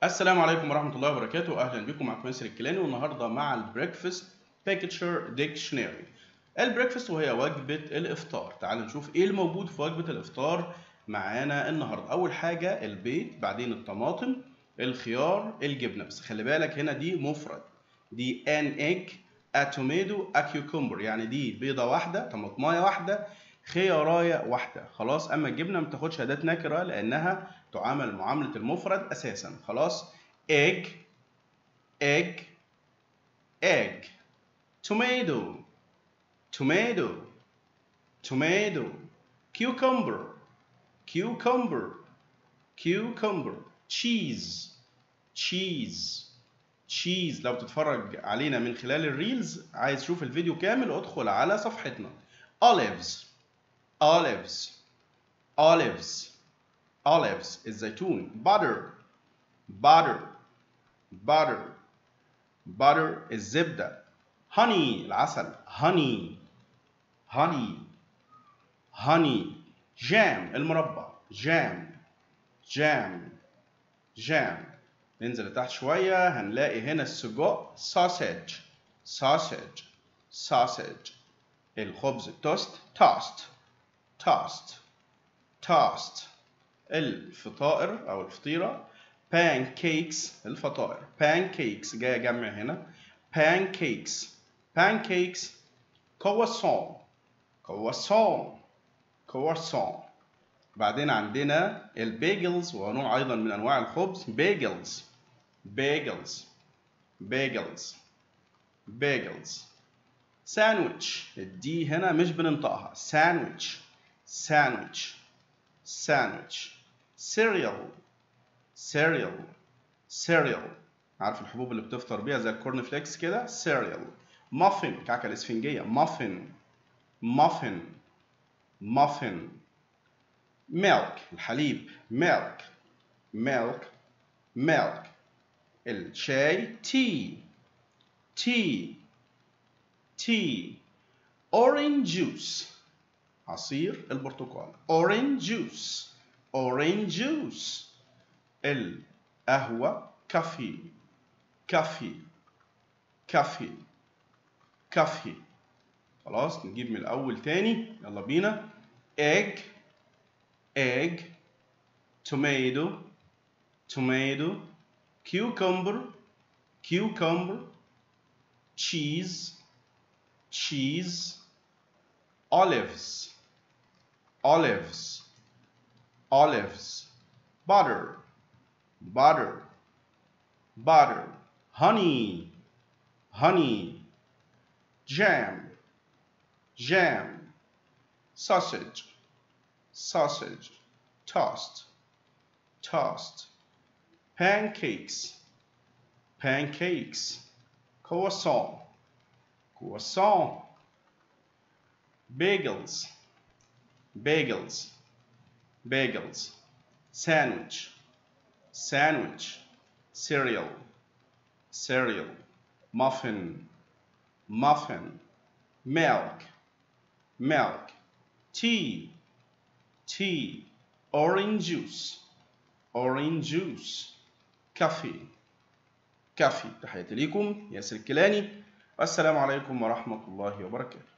السلام عليكم ورحمة الله وبركاته أهلا بكم مع كوينسر الكيلاني والنهاردة مع البريكفاست بيكتشر ديكشنري البريكفاست وهي وجبة الإفطار تعال نشوف إيه الموجود في وجبة الإفطار معانا النهاردة أول حاجة البيض بعدين الطماطم الخيار الجبنة بس خلي بالك هنا دي مفرد دي an egg a tomato a cucumber يعني دي بيضة واحدة طماطماية واحدة خياراية واحدة خلاص أما الجبنة ما بتاخدش أداة نكرة لأنها تعامل معاملة المفرد أساسا خلاص egg egg egg tomato tomato tomato cucumber cucumber cucumber cheese cheese cheese لو تتفرج علينا من خلال الريلز عايز تشوف الفيديو كامل ادخل على صفحتنا olives olives olives olives الزيتون butter butter butter butter الزبدة honey العسل honey honey honey jam المربى jam jam jam ننزل لتحت شوية هنلاقي هنا السجق sausage sausage sausage الخبز التوست toast toast toast الفطائر أو الفطيرة pancakes الفطائر pancakes جاية جمع هنا pancakes pancakes croissant croissant croissant بعدين عندنا البيجلز ونوع أيضا من أنواع الخبز bagels bagels bagels bagels ساندويتش الدي هنا مش بننطقها ساندويتش ساندويتش ساندويتش سيريال سيريال سيريال عارف الحبوب اللي بتفطر بيها زي الكورن فليكس كده سيريال مافن كعكه الاسفنجيه مافن مافن مافن ميلك الحليب ميلك ميلك ميلك الشاي تي تي تي orange juice عصير البرتقال orange juice orange juice القهوة كافي كافي كافي كافي خلاص نجيب من الأول تاني يلا بينا egg egg tomato tomato cucumber cucumber cheese cheese olives olives olives butter butter butter honey honey jam jam sausage sausage toast toast pancakes pancakes croissant croissant bagels bagels bagels sandwich sandwich cereal cereal muffin muffin milk milk tea tea orange juice orange juice coffee coffee تحياتي ليكم ياسر الكيلاني والسلام عليكم ورحمة الله وبركاته